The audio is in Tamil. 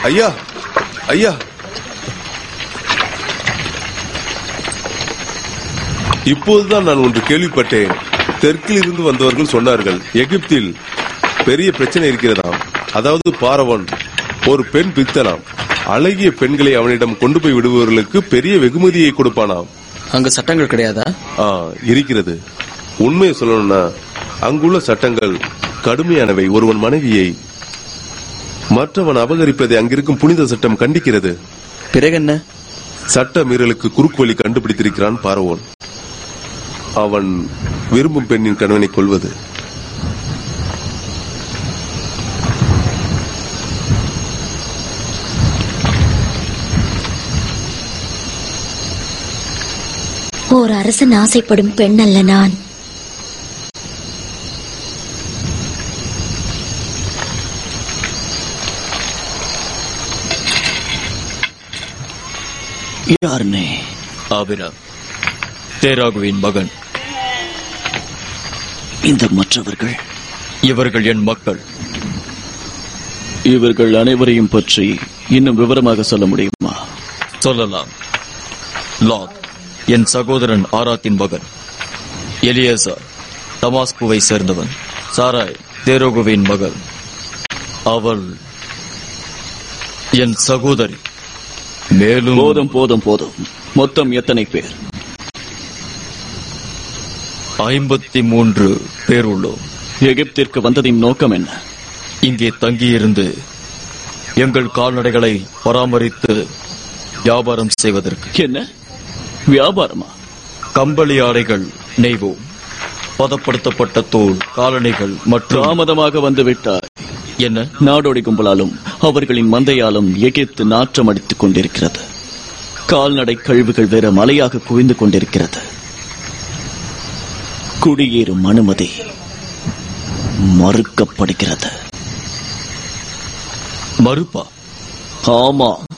ஐயா ஐயா இப்போதுதான் நான் ஒன்று கேள்விப்பட்டேன் தெற்கில் இருந்து வந்தவர்கள் சொன்னார்கள் எகிப்தில் பெரிய பிரச்சனை இருக்கிறதாம் அதாவது பாரவன் ஒரு பெண் பித்தனாம் அழகிய பெண்களை அவனிடம் கொண்டு போய் விடுபவர்களுக்கு பெரிய வெகுமதியை கொடுப்பானாம் அங்க சட்டங்கள் கிடையாதா ஆ இருக்கிறது உண்மையை சொல்லணும்னா அங்குள்ள சட்டங்கள் கடுமையானவை ஒருவன் மனைவியை மற்றவன் அபகரிப்பதை அங்கிருக்கும் புனித சட்டம் கண்டிக்கிறது பிறகு என்ன சட்ட மீறலுக்கு குறுக்கு வழி கண்டுபிடித்திருக்கிறான் பார்வோன் அவன் விரும்பும் பெண்ணின் கணவனை கொள்வது ஓர் அரசன் ஆசைப்படும் பெண் அல்ல நான் யார் நீ ஆபிராம் தேராகுவின் மகன் இந்த மற்றவர்கள் இவர்கள் என் மக்கள் இவர்கள் அனைவரையும் பற்றி இன்னும் விவரமாக சொல்ல முடியுமா சொல்லலாம் லாத் என் சகோதரன் ஆராத்தின் மகன் எலியேசர் தமாஸ்குவை சேர்ந்தவன் சாராய் தேரோகுவின் மகள் அவள் என் சகோதரி மேலும் போதும் போதும் போதும் மொத்தம் எத்தனை பேர் ஐம்பத்தி மூன்று பேர் உள்ளோம் எகிப்திற்கு வந்ததின் நோக்கம் என்ன இங்கே தங்கியிருந்து எங்கள் கால்நடைகளை பராமரித்து வியாபாரம் செய்வதற்கு என்ன வியாபாரமா கம்பளி ஆடைகள் நெய்வோம் பதப்படுத்தப்பட்ட தோல் காலணிகள் மற்றும் தாமதமாக வந்து விட்டார் என்ன நாடோடி கும்பலாலும் அவர்களின் மந்தையாலும் எகிப்து நாற்றம் அடித்துக் கொண்டிருக்கிறது கால்நடை கழிவுகள் வேற மலையாக குவிந்து கொண்டிருக்கிறது குடியேறும் அனுமதி மறுக்கப்படுகிறது மறுப்பா ஆமா